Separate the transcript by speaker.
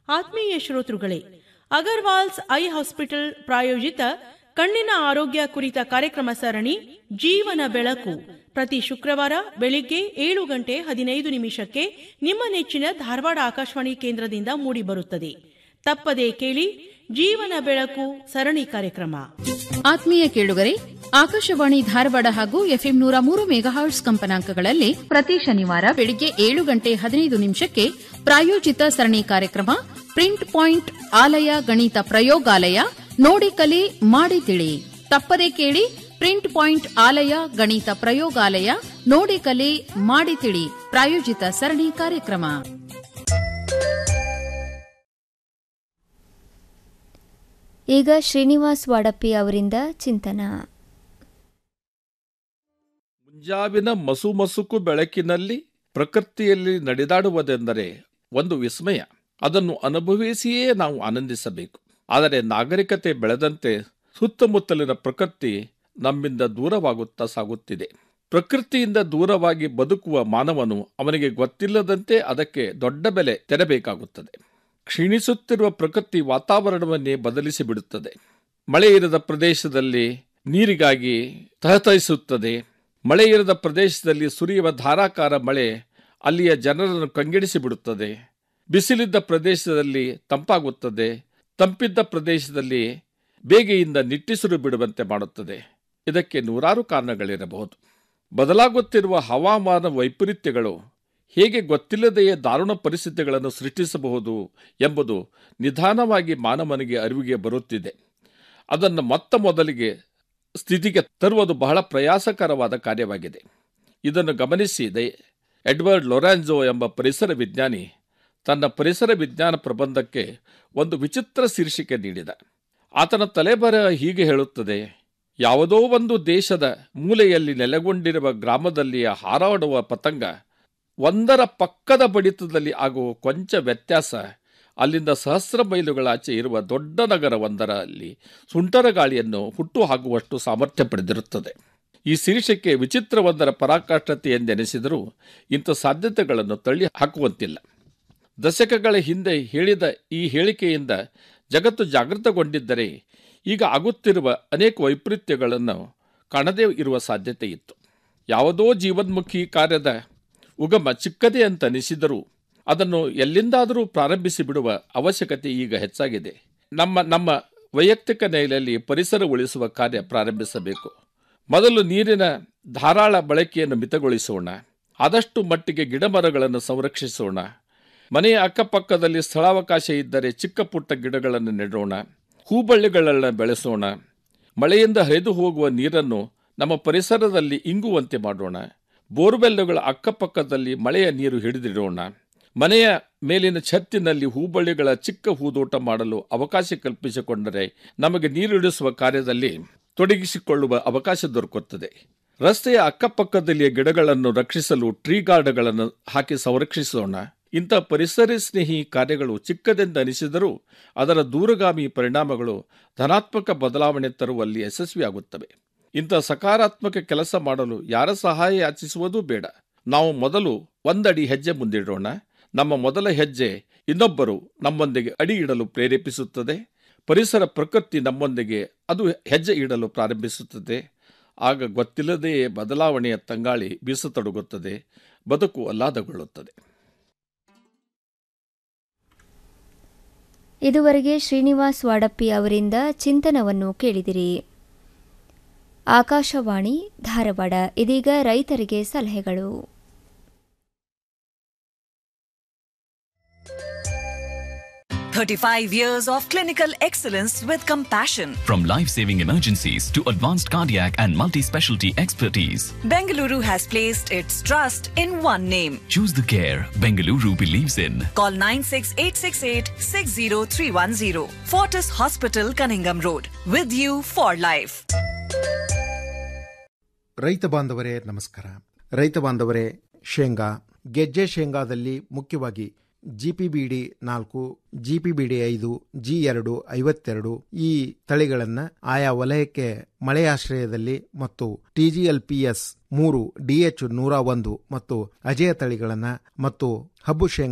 Speaker 1: ಆತ್ಮೀಯ ಶ್ರೋತೃಗಳೇ Agarwal's I hospital ಪ್ರಾಯೋಜಿತ ಕಣ್ಣಿನ ಆರೋಗ್ಯ ಕುರಿತ ಕಾರ್ಯಕ್ರಮ ಸರಣಿ ಜೀವನ ಬೆಳಕು ಪ್ರತಿ ಶುಕ್ರವಾರ ಬೆಳಿಗ್ಗೆ ಏಳು ಗಂಟೆ ಹದಿನೈದು ನಿಮಿಷಕ್ಕೆ ನಿಮ್ಮ ನೆಚ್ಚಿನ ಧಾರವಾಡ ಆಕಾಶವಾಣಿ ಕೇಂದ್ರದಿಂದ ಮೂಡಿಬರುತ್ತದೆ ತಪ್ಪದೇ ಕೇಳಿ ಜೀವನ ಬೆಳಕು ಸರಣಿ ಕಾರ್ಯಕ್ರಮ
Speaker 2: ಆತ್ಮೀಯ ಕೇಳುಗರೆ ಆಕಾಶವಾಣಿ ಧಾರವಾಡ ಹಾಗೂ ಎಫ್ಎಂ ನೂರ ಮೂರು ಮೆಗಾಹರ್ಟ್ಸ್ ಕಂಪನಾಂಕಗಳಲ್ಲಿ ಪ್ರತಿ ಶನಿವಾರ ಬೆಳಿಗ್ಗೆ ಏಳು ಗಂಟೆ ಹದಿನೈದು ನಿಮಿಷಕ್ಕೆ ಪ್ರಾಯೋಜಿತ ಸರಣಿ ಕಾರ್ಯಕ್ರಮ ಪ್ರಿಂಟ್ ಪಾಯಿಂಟ್ ಆಲಯ ಗಣಿತ ಪ್ರಯೋಗಾಲಯ ನೋಡಿ ಕಲಿ ಮಾಡಿ ತಿಳಿ ತಪ್ಪದೇ ಕೇಳಿ ಪ್ರಿಂಟ್ ಪಾಯಿಂಟ್ ಆಲಯ ಗಣಿತ ಪ್ರಯೋಗಾಲಯ ನೋಡಿ ಕಲಿ ಮಾಡಿ ತಿಳಿ ಪ್ರಾಯೋಜಿತ ಸರಣಿ ಕಾರ್ಯಕ್ರಮ
Speaker 3: ಈಗ ಶ್ರೀನಿವಾಸ್ ವಾಡಪ್ಪಿ ಅವರಿಂದ ಚಿಂತನ
Speaker 4: ಮುಂಜಾವಿನ ಮಸು ಮಸುಕು ಬೆಳಕಿನಲ್ಲಿ ಪ್ರಕೃತಿಯಲ್ಲಿ ನಡೆದಾಡುವುದೆಂದರೆ ಒಂದು ವಿಸ್ಮಯ ಅದನ್ನು ಅನುಭವಿಸಿಯೇ ನಾವು ಆನಂದಿಸಬೇಕು ಆದರೆ ನಾಗರಿಕತೆ ಬೆಳೆದಂತೆ ಸುತ್ತಮುತ್ತಲಿನ ಪ್ರಕೃತಿ ನಮ್ಮಿಂದ ದೂರವಾಗುತ್ತಾ ಸಾಗುತ್ತಿದೆ ಪ್ರಕೃತಿಯಿಂದ ದೂರವಾಗಿ ಬದುಕುವ ಮಾನವನು ಅವನಿಗೆ ಗೊತ್ತಿಲ್ಲದಂತೆ ಅದಕ್ಕೆ ದೊಡ್ಡ ಬೆಲೆ ತೆರಬೇಕಾಗುತ್ತದೆ ಕ್ಷೀಣಿಸುತ್ತಿರುವ ಪ್ರಕೃತಿ ವಾತಾವರಣವನ್ನೇ ಬದಲಿಸಿ ಬಿಡುತ್ತದೆ ಮಳೆ ಇರದ ಪ್ರದೇಶದಲ್ಲಿ ನೀರಿಗಾಗಿ ತಹತಹಿಸುತ್ತದೆ ಮಳೆ ಇರದ ಪ್ರದೇಶದಲ್ಲಿ ಸುರಿಯುವ ಧಾರಾಕಾರ ಮಳೆ ಅಲ್ಲಿಯ ಜನರನ್ನು ಕಂಗೆಡಿಸಿ ಬಿಡುತ್ತದೆ ಬಿಸಿಲಿದ್ದ ಪ್ರದೇಶದಲ್ಲಿ ತಂಪಾಗುತ್ತದೆ ತಂಪಿದ್ದ ಪ್ರದೇಶದಲ್ಲಿ ಬೇಗೆಯಿಂದ ನಿಟ್ಟಿಸಿರು ಬಿಡುವಂತೆ ಮಾಡುತ್ತದೆ ಇದಕ್ಕೆ ನೂರಾರು ಕಾರಣಗಳಿರಬಹುದು ಬದಲಾಗುತ್ತಿರುವ ಹವಾಮಾನ ವೈಪರೀತ್ಯಗಳು ಹೇಗೆ ಗೊತ್ತಿಲ್ಲದೆಯೇ ದಾರುಣ ಪರಿಸ್ಥಿತಿಗಳನ್ನು ಸೃಷ್ಟಿಸಬಹುದು ಎಂಬುದು ನಿಧಾನವಾಗಿ ಮಾನವನಿಗೆ ಅರಿವಿಗೆ ಬರುತ್ತಿದೆ ಅದನ್ನು ಮೊತ್ತ ಮೊದಲಿಗೆ ಸ್ಥಿತಿಗೆ ತರುವುದು ಬಹಳ ಪ್ರಯಾಸಕರವಾದ ಕಾರ್ಯವಾಗಿದೆ ಇದನ್ನು ಗಮನಿಸಿದೆ ಎಡ್ವರ್ಡ್ ಲೊರಾನ್ಜೋ ಎಂಬ ಪರಿಸರ ವಿಜ್ಞಾನಿ ತನ್ನ ಪರಿಸರ ವಿಜ್ಞಾನ ಪ್ರಬಂಧಕ್ಕೆ ಒಂದು ವಿಚಿತ್ರ ಶೀರ್ಷಿಕೆ ನೀಡಿದ ಆತನ ತಲೆಬರಹ ಹೀಗೆ ಹೇಳುತ್ತದೆ ಯಾವುದೋ ಒಂದು ದೇಶದ ಮೂಲೆಯಲ್ಲಿ ನೆಲೆಗೊಂಡಿರುವ ಗ್ರಾಮದಲ್ಲಿಯ ಹಾರಾಡುವ ಪತಂಗ ಒಂದರ ಪಕ್ಕದ ಬಡಿತದಲ್ಲಿ ಆಗುವ ಕೊಂಚ ವ್ಯತ್ಯಾಸ ಅಲ್ಲಿಂದ ಸಹಸ್ರ ಮೈಲುಗಳಾಚೆ ಇರುವ ದೊಡ್ಡ ನಗರವೊಂದರಲ್ಲಿ ಸುಂಟರ ಗಾಳಿಯನ್ನು ಹುಟ್ಟು ಹಾಕುವಷ್ಟು ಸಾಮರ್ಥ್ಯ ಪಡೆದಿರುತ್ತದೆ ಈ ಶೀರ್ಷಿಕೆ ವಿಚಿತ್ರವೊಂದರ ಪರಾಕಾಷ್ಠತೆ ಎಂದೆನಿಸಿದರೂ ಇಂಥ ಸಾಧ್ಯತೆಗಳನ್ನು ತಳ್ಳಿ ಹಾಕುವಂತಿಲ್ಲ ದಶಕಗಳ ಹಿಂದೆ ಹೇಳಿದ ಈ ಹೇಳಿಕೆಯಿಂದ ಜಗತ್ತು ಜಾಗೃತಗೊಂಡಿದ್ದರೆ ಈಗ ಆಗುತ್ತಿರುವ ಅನೇಕ ವೈಪರೀತ್ಯಗಳನ್ನು ಕಾಣದೇ ಇರುವ ಸಾಧ್ಯತೆ ಇತ್ತು ಯಾವುದೋ ಜೀವನ್ಮುಖಿ ಕಾರ್ಯದ ಉಗಮ ಚಿಕ್ಕದೇ ಅಂತ ಅನಿಸಿದರೂ ಅದನ್ನು ಎಲ್ಲಿಂದಾದರೂ ಪ್ರಾರಂಭಿಸಿ ಬಿಡುವ ಅವಶ್ಯಕತೆ ಈಗ ಹೆಚ್ಚಾಗಿದೆ ನಮ್ಮ ನಮ್ಮ ವೈಯಕ್ತಿಕ ನೆಲೆಯಲ್ಲಿ ಪರಿಸರ ಉಳಿಸುವ ಕಾರ್ಯ ಪ್ರಾರಂಭಿಸಬೇಕು ಮೊದಲು ನೀರಿನ ಧಾರಾಳ ಬಳಕೆಯನ್ನು ಮಿತಗೊಳಿಸೋಣ ಆದಷ್ಟು ಮಟ್ಟಿಗೆ ಗಿಡಮರಗಳನ್ನು ಸಂರಕ್ಷಿಸೋಣ ಮನೆಯ ಅಕ್ಕಪಕ್ಕದಲ್ಲಿ ಸ್ಥಳಾವಕಾಶ ಇದ್ದರೆ ಚಿಕ್ಕ ಪುಟ್ಟ ಗಿಡಗಳನ್ನು ನೆಡೋಣ ಹೂಬಳ್ಳಿಗಳನ್ನು ಬೆಳೆಸೋಣ ಮಳೆಯಿಂದ ಹರಿದು ಹೋಗುವ ನೀರನ್ನು ನಮ್ಮ ಪರಿಸರದಲ್ಲಿ ಇಂಗುವಂತೆ ಮಾಡೋಣ ಬೋರ್ವೆಲ್ಲುಗಳ ಅಕ್ಕಪಕ್ಕದಲ್ಲಿ ಮಳೆಯ ನೀರು ಹಿಡಿದಿಡೋಣ ಮನೆಯ ಮೇಲಿನ ಛತ್ತಿನಲ್ಲಿ ಹೂಬಳ್ಳಿಗಳ ಚಿಕ್ಕ ಹೂದೋಟ ಮಾಡಲು ಅವಕಾಶ ಕಲ್ಪಿಸಿಕೊಂಡರೆ ನಮಗೆ ನೀರಿಡಿಸುವ ಕಾರ್ಯದಲ್ಲಿ ತೊಡಗಿಸಿಕೊಳ್ಳುವ ಅವಕಾಶ ದೊರಕುತ್ತದೆ ರಸ್ತೆಯ ಅಕ್ಕಪಕ್ಕದಲ್ಲಿಯ ಗಿಡಗಳನ್ನು ರಕ್ಷಿಸಲು ಟ್ರೀ ಗಾರ್ಡ್ಗಳನ್ನು ಹಾಕಿ ಸಂರಕ್ಷಿಸೋಣ ಇಂಥ ಪರಿಸರ ಸ್ನೇಹಿ ಕಾರ್ಯಗಳು ಚಿಕ್ಕದೆಂದು ಅನಿಸಿದರೂ ಅದರ ದೂರಗಾಮಿ ಪರಿಣಾಮಗಳು ಧನಾತ್ಮಕ ಬದಲಾವಣೆ ತರುವಲ್ಲಿ ಯಶಸ್ವಿಯಾಗುತ್ತವೆ ಇಂಥ ಸಕಾರಾತ್ಮಕ ಕೆಲಸ ಮಾಡಲು ಯಾರ ಸಹಾಯ ಯಾಚಿಸುವುದೂ ಬೇಡ ನಾವು ಮೊದಲು ಒಂದಡಿ ಹೆಜ್ಜೆ ಮುಂದಿಡೋಣ ನಮ್ಮ ಮೊದಲ ಹೆಜ್ಜೆ ಇನ್ನೊಬ್ಬರು ನಮ್ಮೊಂದಿಗೆ ಅಡಿ ಇಡಲು ಪ್ರೇರೇಪಿಸುತ್ತದೆ ಪರಿಸರ ಪ್ರಕೃತಿ ನಮ್ಮೊಂದಿಗೆ ಅದು ಹೆಜ್ಜೆ ಇಡಲು ಪ್ರಾರಂಭಿಸುತ್ತದೆ ಆಗ ಗೊತ್ತಿಲ್ಲದೆಯೇ ಬದಲಾವಣೆಯ ತಂಗಾಳಿ ಬೀಸತೊಡಗುತ್ತದೆ ಬದುಕು ಅಲ್ಲಾದಗೊಳ್ಳುತ್ತದೆ
Speaker 3: ಇದುವರೆಗೆ ಶ್ರೀನಿವಾಸ್ ವಾಡಪ್ಪಿ ಅವರಿಂದ ಚಿಂತನವನ್ನು ಕೇಳಿದಿರಿ ಆಕಾಶವಾಣಿ ಧಾರವಾಡ ಇದೀಗ ರೈತರಿಗೆ ಸಲಹೆಗಳು
Speaker 5: Thirty-five years of clinical excellence with compassion.
Speaker 6: From life-saving emergencies to advanced cardiac and multi-specialty expertise,
Speaker 5: Bengaluru has placed its trust in one name.
Speaker 6: choose the care Bengaluru believes in.
Speaker 5: Call 96868 60310. Fortis Hospital, Cunningham Road. With you for life.
Speaker 7: ರೈತ ಬಾಂಧವರೇ ನಮಸ್ಕಾರ ರೈತ ಬಾಂಧವರೇ ಶೇಂಗಾ ಗೆಜ್ಜೆ ಶೇಂಗಾದಲ್ಲಿ ಮುಖ್ಯವಾಗಿ ಜಿಪಿಬಿಡಿ ನಾಲ್ಕು ಜಿಪಿಬಿಡಿ ಐದು ಜಿ ಎರಡು ಐವತ್ತೆರಡು ಈ ತಳಿಗಳನ್ನು ಆಯಾ ವಲಯಕ್ಕೆ ಮಳೆಯಾಶ್ರಯದಲ್ಲಿ ಮತ್ತು ಟಿಜಿಎಲ್ಪಿಎಸ್ ಮೂರು ಡಿಎಚ್ ನೂರ ಒಂದು ಮತ್ತು ಅಜಯ ತಳಿಗಳನ್ನು ಮತ್ತು ಹಬ್ಬು ಶೇಂಗಾ